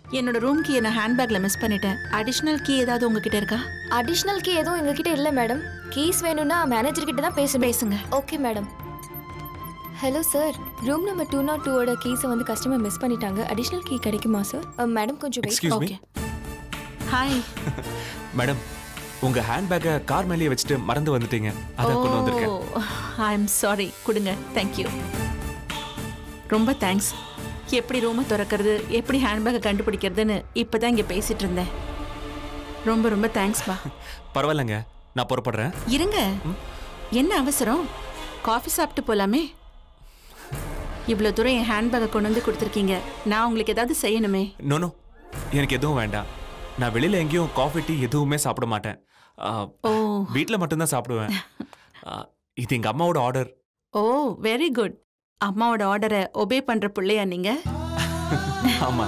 என்னோட room key நான் ஹேண்ட்பேக்ல மிஸ் பண்ணிட்டேன் அடிஷ்னல் கீ ஏதாவது உங்ககிட்ட இருக்கா அடிஷ்னல் கீ எதுவும் எங்ககிட்ட இல்லை மேடம் கீஸ் வேணும்னா மேனேஜர் கிட்ட தான் பேசணும் பேசுங்க okay madam hello sir room number two not டூவோட கீஸை வந்து கஸ்டமர் மிஸ் பண்ணிட்டாங்க அடிஷ்னல் கீ கிடைக்குமா சார் மேடம் கொஞ்சம் wait excuse me okay hi madam உங்க ஹேண்ட்பேக்கை கார் மேலேயே வச்சுட்டு மறந்து வந்துட்டீங்க அதான் கொண்டு வந்திருக்கேன் ஐ எம் சாரி கொடுங்க தேங்க்யூ ரொம்ப தேங்க்ஸ் எப்படி ரூமை திறக்கிறது எப்படி ஹேண்ட்பேக்கை கண்டுபிடிக்கிறதுன்னு இப்போ தான் இங்கே பேசிட்டு இருந்தேன் ரொம்ப ரொம்ப தேங்க்ஸ்பா பரவாயில்லைங்க நான் புறப்படுறேன் இருங்க என்ன அவசரம் காஃபி சாப்பிட்டு போலாமே இவ்வளோ தூரம் என் ஹேண்ட்பேக்கை கொண்டு வந்து கொடுத்துருக்கீங்க நான் உங்களுக்கு ஏதாவது செய்யணுமே நோ நோ எனக்கு எதுவும் வேண்டாம் நான் வெளியில எங்கேயும் காஃபி டீ எதுவுமே சாப்பிட மாட்டேன் ஓ வீட்டில் மட்டும்தான் சாப்பிடுவேன் ஆ, இது எங்க அம்மாவோட ஆர்டர் ஓ வெரி குட் அம்மாவோட ஆர்டரை ஒபே பண்ற பிள்ளையா நீங்க ஆமா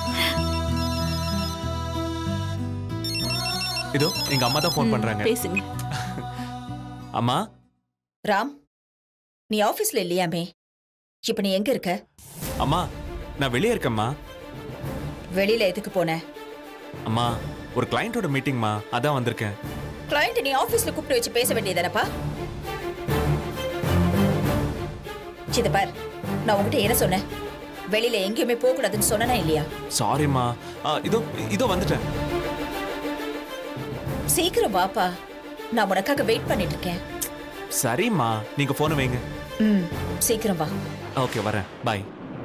இதோ எங்க அம்மா தான் ஃபோன் பண்றாங்க பேசுங்க அம்மா ராம் நீ ஆபீஸ்ல இல்லையாமே இப்ப நீ எங்க இருக்க அம்மா நான் வெளியே இருக்கேம்மா வெளியில எதுக்கு போன அம்மா ஒரு கிளையண்டோட மீட்டிங்மா அதான் வந்திருக்கேன் கிளையண்ட் நீ ஆபீஸ்ல கூப்பிட்டு வச்சு பேச வேண்டியதானப்பா சித பார் நான் உங்ககிட்ட என்ன சொன்னேன் வெளியில எங்கேயுமே போக கூடாதுன்னு சொன்னனா இல்லையா சாரிம்மா ஆ, இதோ இதோ வந்துட்டேன் சீக்கிரம் வாப்பா நான் உனக்காக வெயிட் பண்ணிட்டு இருக்கேன் சரிம்மா நீங்க போனை வைங்க ம் சீக்கிரம் வா ஓகே வரேன் பாய்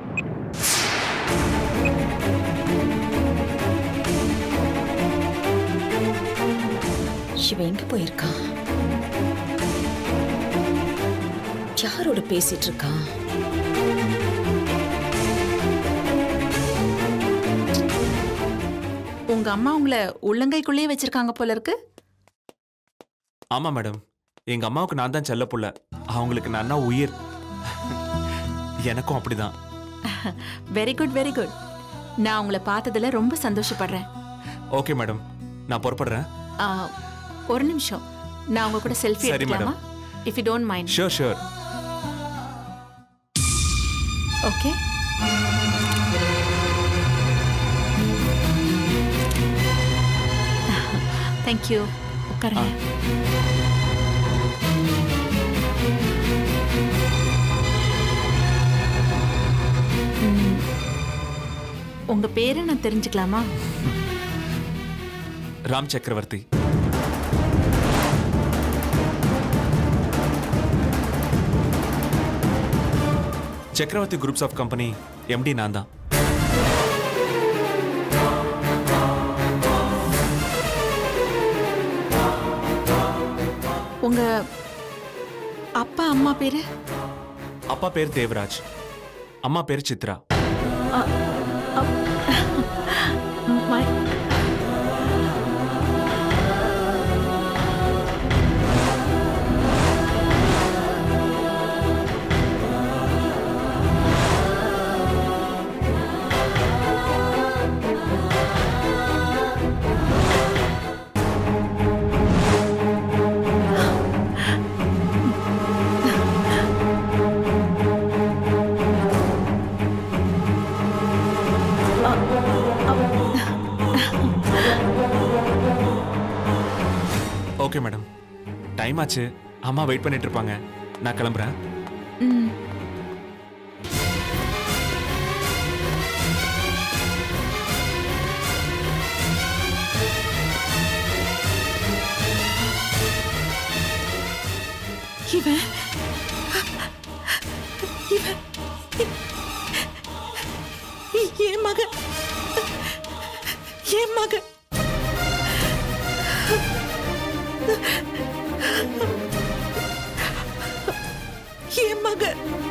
இவன் எங்க போயிருக்கான் யாரோட பேசிட்டு இருக்கான் உங்க அம்மா உங்களை உள்ளங்கைக்குள்ளேயே வச்சிருக்காங்க போல இருக்கு ஆமா மேடம் எங்க அம்மாவுக்கு நான் தான் செல்ல புள்ள அவங்களுக்கு நான் தான் உயிர் எனக்கும் அப்படிதான் வெரி குட் வெரி குட் நான் உங்களை பார்த்ததுல ரொம்ப சந்தோஷப்படுறேன் ஓகே மேடம் நான் புறப்படுறேன் ஆ, ஒரு நிமிஷம் நான் உங்க கூட செல்ஃபி சரி, எடுக்கலாமா if you don't mind sure sure okay thank you உட்காருங்க ம், உங்க பேரு நான் தெரிஞ்சுக்கலாமா ராம் சக்கரவர்த்தி சக்கரவர்த்தி குரூப்ஸ் ஆஃப் கம்பெனி எம்டி நான் தான் உங்க அப்பா அம்மா பேரு அப்பா பேர் தேவராஜ் அம்மா பேர் Chitra my- okay madam time ஆச்சு அம்மா வெயிட் பண்ணிட்டு இருப்பாங்க நான் கிளம்புறேன் ம் இவன் இவன் என் மகன் என் மகன் என் மகன்